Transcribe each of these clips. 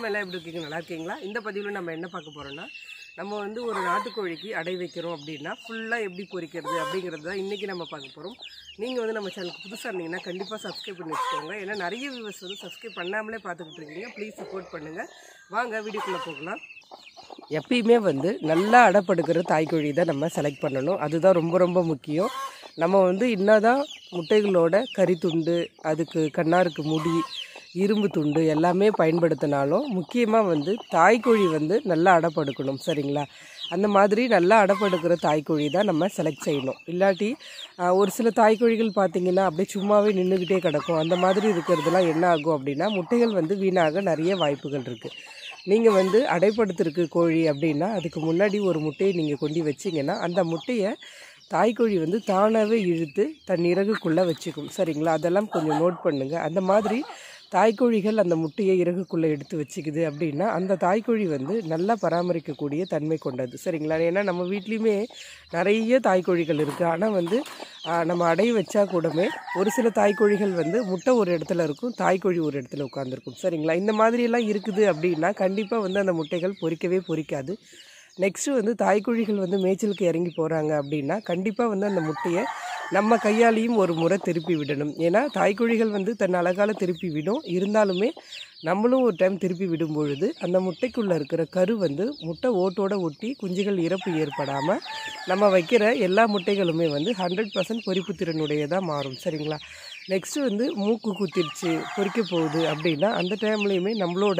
வணக்கம் எல்லாம் எப்படி இருக்கீங்க நல்லா இருக்கீங்களா இந்த பதிவில் நம்ம என்ன பார்க்க போகிறோம்னா நம்ம வந்து ஒரு நாட்டுக்கோழிக்கு அடை வைக்கிறோம் அப்படின்னா ஃபுல்லாக எப்படி பொரிக்கிறது அப்படிங்கிறது தான் இன்றைக்கி நம்ம பார்க்க போகிறோம் நீங்கள் வந்து நம்ம சேனலுக்கு புதுசாக இருந்தீங்கன்னா கண்டிப்பாக சப்ஸ்கிரைப் பண்ணி வச்சுக்கோங்க ஏன்னா நிறைய வியூவர்ஸ் வந்து சப்ஸ்கிரைப் பண்ணாமலே பார்த்துக்கிட்டு இருக்கீங்க ப்ளீஸ் சப்போர்ட் பண்ணுங்கள் வாங்க வீடியோக்குள்ளே போகலாம் எப்பயுமே வந்து நல்லா அடைப்படுக்கிற தாய்க்கோழி தான் நம்ம செலக்ட் பண்ணணும் அதுதான் ரொம்ப ரொம்ப முக்கியம் நம்ம வந்து என்னதான் முட்டைகளோட கறித்துண்டு அதுக்கு கண்ணாருக்கு முடி இரும்பு துண்டு எல்லாமே பயன்படுத்தினாலும் முக்கியமாக வந்து தாய்க்கோழி வந்து நல்லா அடைப்படுக்கணும் சரிங்களா அந்த மாதிரி நல்லா அடைப்படுக்கிற தாய்க்கோழி தான் நம்ம செலக்ட் செய்யணும் இல்லாட்டி ஆஹ், ஒரு சில தாய்க்கோழிகள் பார்த்தீங்கன்னா அப்படியே சும்மாவே நின்றுக்கிட்டே கிடக்கும் அந்த மாதிரி இருக்கிறதுலாம் என்ன ஆகும் அப்படின்னா முட்டைகள் வந்து வீணாக நிறைய வாய்ப்புகள் இருக்குது நீங்கள் வந்து அடைப்படுத்திருக்கு கோழி அப்படின்னா அதுக்கு முன்னாடி ஒரு முட்டையை நீங்கள் கொண்டு வச்சிங்கன்னா அந்த முட்டையை தாய்க்கோழி வந்து தானாகவே இழுத்து தன் இறகுக்குள்ளே வச்சுக்கும் சரிங்களா அதெல்லாம் கொஞ்சம் நோட் பண்ணுங்கள் அந்த மாதிரி தாய்க்கோழிகள் அந்த முட்டையை இறகுக்குள்ளே எடுத்து வச்சுக்குது அப்படின்னா அந்த தாய்க்கோழி வந்து நல்லா பராமரிக்கக்கூடிய தன்மை கொண்டது சரிங்களா ஏன்னா நம்ம வீட்லேயுமே நிறைய தாய்க்கோழிகள் இருக்குது ஆனால் வந்து ஆ, நம்ம அடைய வச்சா கூடமே ஒரு சில தாய்க்கோழிகள் வந்து முட்டை ஒரு இடத்துல இருக்கும் தாய்க்கோழி ஒரு இடத்துல உட்காந்துருக்கும் சரிங்களா இந்த மாதிரியெல்லாம் இருக்குது அப்படின்னா கண்டிப்பாக வந்து அந்த முட்டைகள் பொரிக்கவே பொரிக்காது நெக்ஸ்ட்டு வந்து தாய்க்கோழிகள் வந்து மேய்ச்சலுக்கு இறங்கி போகிறாங்க அப்படின்னா கண்டிப்பாக வந்து அந்த முட்டையை நம்ம கையாலேயும் ஒரு முறை திருப்பி விடணும் ஏன்னா தாய்க்கோழிகள் வந்து தன் அழகால திருப்பி விடும் இருந்தாலுமே நம்மளும் ஒரு டைம் திருப்பி விடும் பொழுது அந்த முட்டைக்குள்ளே இருக்கிற கரு வந்து முட்டை ஓட்டோட ஒட்டி குஞ்சுகள் இறப்பு ஏற்படாமல் நம்ம வைக்கிற எல்லா முட்டைகளுமே வந்து ஹண்ட்ரட் பர்சன்ட் பொறிப்பு திறனுடையதாக மாறும் சரிங்களா நெக்ஸ்ட்டு வந்து மூக்கு குத்திருச்சு பொறிக்க போகுது அப்படின்னா அந்த டைம்லேயுமே நம்மளோட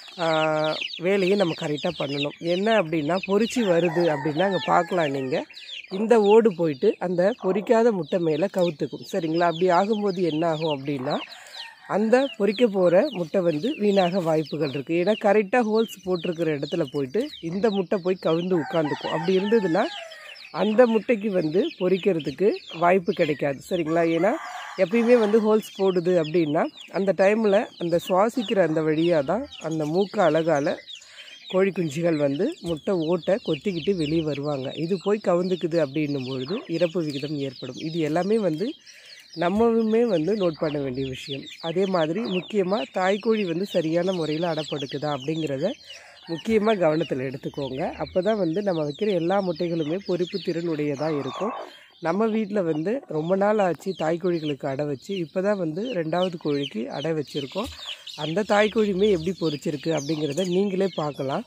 ஆஹ், வேலையை நம்ம கரெக்டாக பண்ணணும் என்ன அப்படின்னா பொரிச்சு வருது அப்படின்னா அங்கே பார்க்கலாம் நீங்கள் இந்த ஓடு போயிட்டு அந்த பொரிக்காத முட்டை மேலே கவுத்துக்கும் சரிங்களா அப்படி ஆகும்போது என்ன ஆகும் அப்படின்னா அந்த பொரிக்க போகிற முட்டை வந்து வீணாக வாய்ப்புகள் இருக்குது ஏன்னா கரெக்டாக ஹோல்ஸ் போட்டிருக்கிற இடத்துல போயிட்டு இந்த முட்டை போய் கவிழ்ந்து உட்காந்துக்கும் அப்படி இருந்ததுன்னா அந்த முட்டைக்கு வந்து பொரிக்கிறதுக்கு வாய்ப்பு கிடைக்காது சரிங்களா ஏன்னா எப்பயுமே வந்து ஹோல்ஸ் போடுது அப்படின்னா அந்த டைமில் அந்த சுவாசிக்கிற அந்த வழியாக தான் அந்த மூக்கு அழகால் கோழி குஞ்சுகள் வந்து முட்டை ஓட்டை கொத்திக்கிட்டு வெளியே வருவாங்க இது போய் கவுந்துக்குது அப்படின்னும் பொழுது இறப்பு விகிதம் ஏற்படும் இது எல்லாமே வந்து நம்மளுமே வந்து நோட் பண்ண வேண்டிய விஷயம் அதே மாதிரி முக்கியமாக தாய்க்கோழி வந்து சரியான முறையில் அடப்படுக்குதா அப்படிங்கிறத முக்கியமாக கவனத்தில் எடுத்துக்கோங்க அப்போ தான் வந்து நம்ம வைக்கிற எல்லா முட்டைகளுமே பொறுப்பு திறன் உடையதாக இருக்கும் நம்ம வீட்டில் வந்து ரொம்ப நாள் ஆச்சு தாய்க்கோழிகளுக்கு அடை வச்சு இப்போ தான் வந்து ரெண்டாவது கோழிக்கு அடை வச்சுருக்கோம் அந்த தாய்க்கோழியுமே எப்படி பொரிச்சிருக்கு அப்படிங்கிறத நீங்களே பார்க்கலாம்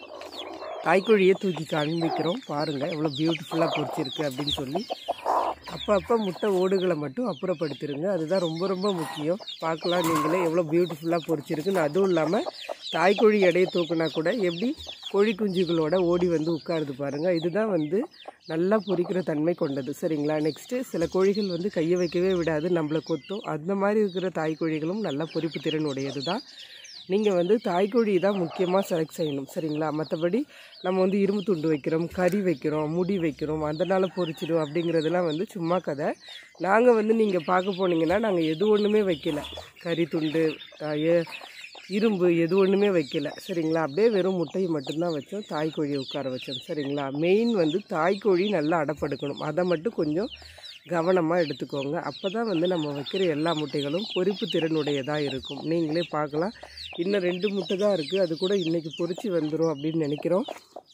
தாய்க்கோழியை தூக்கி காண்பிக்கிறோம் பாருங்கள் எவ்வளோ பியூட்டிஃபுல்லாக பொரிச்சிருக்கு அப்படின்னு சொல்லி அப்போ அப்போ முட்டை ஓடுகளை மட்டும் அப்புறப்படுத்திடுங்க அதுதான் ரொம்ப ரொம்ப முக்கியம் பார்க்கலாம் நீங்களே எவ்வளோ பியூட்டிஃபுல்லாக பொரிச்சிருக்குன்னு அதுவும் இல்லாமல் தாய்க்கோழி எடையை தூக்குனா கூட எப்படி கோழி குஞ்சுகளோட ஓடி வந்து உட்காருது பாருங்கள் இதுதான் வந்து நல்லா பொரிக்கிற தன்மை கொண்டது சரிங்களா நெக்ஸ்ட்டு சில கோழிகள் வந்து கையை வைக்கவே விடாது நம்மளை கொத்தும் அந்த மாதிரி இருக்கிற தாய்க்கோழிகளும் நல்ல பொரிப்பு திறன் உடையது தான் நீங்கள் வந்து தாய்க்கோழி தான் முக்கியமாக செலக்ட் செய்யணும் சரிங்களா மற்றபடி நம்ம வந்து இரும்பு துண்டு வைக்கிறோம் கறி வைக்கிறோம் முடி வைக்கிறோம் அதனால் பொரிச்சிடும் அப்படிங்கிறதெல்லாம் வந்து சும்மா கதை நாங்கள் வந்து நீங்கள் பார்க்க போனீங்கன்னா நாங்கள் எது ஒன்றுமே வைக்கல கறி துண்டு அஹ், எ- இரும்பு எது ஒன்றுமே வைக்கல சரிங்களா அப்படியே வெறும் முட்டையை மட்டும்தான் வச்சோம் தாய்க்கோழியை உட்கார வச்சோம் சரிங்களா மெயின் வந்து தாய்க்கோழி நல்லா அடப்படுக்கணும் அதை மட்டும் கொஞ்சம் கவனமாக எடுத்துக்கோங்க அப்போ தான் வந்து நம்ம வைக்கிற எல்லா முட்டைகளும் பொரிப்பு திறனுடையதாக இருக்கும் நீங்களே பார்க்கலாம் இன்னும் ரெண்டு முட்டை தான் இருக்குது அது கூட இன்றைக்கி பொரிச்சு வந்துடும் அப்படின்னு நினைக்கிறோம்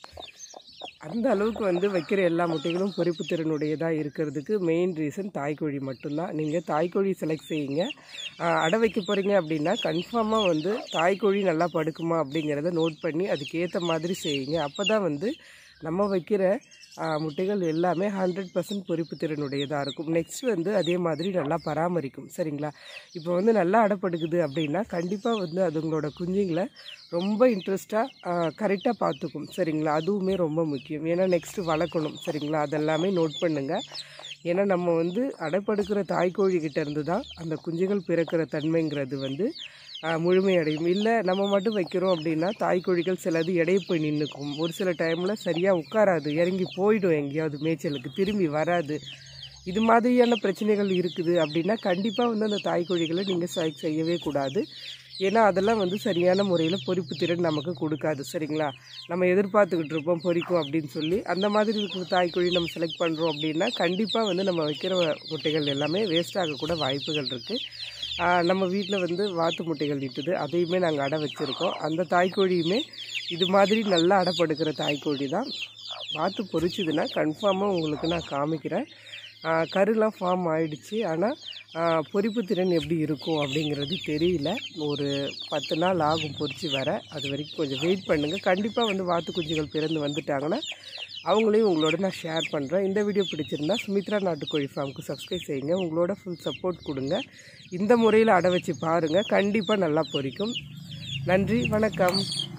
அந்த அளவுக்கு வந்து வைக்கிற எல்லா முட்டைகளும் பொரிப்பு திறனுடையதாக இருக்கிறதுக்கு மெயின் ரீசன் தாய்க்கோழி மட்டும்தான் நீங்கள் தாய்க்கோழி செலக்ட் செய்யுங்க ஆஹ் அடை வைக்க போகிறீங்க அப்படின்னா கன்ஃபார்மாக வந்து தாய்க்கோழி நல்லா படுக்குமா அப்படிங்கிறத நோட் பண்ணி அதுக்கேற்ற மாதிரி செய்யுங்க அப்போ தான் வந்து நம்ம வைக்கிற ஆஹ் முட்டைகள் எல்லாமே ஹண்ட்ரட் பர்சன்ட் பொரிப்பு திறனுடையதாக இருக்கும் நெக்ஸ்ட் வந்து அதே மாதிரி நல்லா பராமரிக்கும் சரிங்களா இப்போ வந்து நல்லா அடைப்படுக்குது அப்படின்னா கண்டிப்பாக வந்து அதுங்களோட குஞ்சுங்களை ரொம்ப இன்ட்ரெஸ்ட்டாக கரெக்டாக பார்த்துக்கும் சரிங்களா அதுவுமே ரொம்ப முக்கியம் ஏன்னா நெக்ஸ்ட்டு வளர்க்கணும் சரிங்களா அதெல்லாமே நோட் பண்ணுங்கள் ஏன்னா நம்ம வந்து அடைப்படுக்கிற தாய்க்கோழி கிட்ட இருந்து தான் அந்த குஞ்சுகள் பிறக்கிற தன்மைங்கிறது வந்து ஆஹ், முழுமையடையும் இல்லை நம்ம மட்டும் வைக்கிறோம் அப்படின்னா தாய்க்கோழிகள் சிலது எடைய போய் நின்றுக்கும் ஒரு சில டைமில் சரியாக உட்காராது இறங்கி போயிடும் எங்கேயாவது மேய்ச்சலுக்கு திரும்பி வராது இது மாதிரியான பிரச்சனைகள் இருக்குது அப்படின்னா கண்டிப்பாக வந்து அந்த தாய்க்கோழிகளை நீங்கள் செலக்ட் செய்யவே கூடாது ஏன்னா அதெல்லாம் வந்து சரியான முறையில் பொரிப்பு திறன் நமக்கு கொடுக்காது சரிங்களா நம்ம எதிர்பார்த்துக்கிட்டு இருப்போம் பொரிக்கும் அப்படின்னு சொல்லி அந்த மாதிரி இருக்கிற தாய்க்கோழி நம்ம செலக்ட் பண்ணுறோம் அப்படின்னா கண்டிப்பாக வந்து நம்ம வைக்கிற முட்டைகள் எல்லாமே வேஸ்ட் ஆகக்கூட வாய்ப்புகள் இருக்குது ஆஹ் நம்ம வீட்டில் வந்து வாத்து முட்டைகள் இட்டுது அதையுமே நாங்கள் அடை வச்சுருக்கோம் அந்த தாய்க்கோழியுமே இது மாதிரி நல்லா அடைப்படுக்கிற தாய்க்கோழி தான் வாத்து பொரிச்சுதுன்னா கன்ஃபார்மாக உங்களுக்கு நான் காமிக்கிறேன் ஆஹ் கருலாம் ஃபார்ம் ஆயிடுச்சு ஆனால் பொரிப்பு திறன் எப்படி இருக்கும் அப்படிங்கிறது தெரியல ஒரு பத்து நாள் ஆகும் பொரிச்சு வர அது வரைக்கும் கொஞ்சம் வெயிட் பண்ணுங்கள் கண்டிப்பாக வந்து வாத்து குஞ்சுகள் பிறந்து வந்துட்டாங்கன்னா அவங்களையும் உங்களோட நான் ஷேர் பண்ணுறேன் இந்த வீடியோ பிடிச்சிருந்தா சுமித்ரா நாட்டுக்கோழி ஃபார்முக்கு சப்ஸ்கிரைப் செய்யுங்க உங்களோட ஃபுல் சப்போர்ட் கொடுங்க இந்த முறையில் அடை வச்சு பாருங்கள் கண்டிப்பாக நல்லா பொரிக்கும் நன்றி வணக்கம்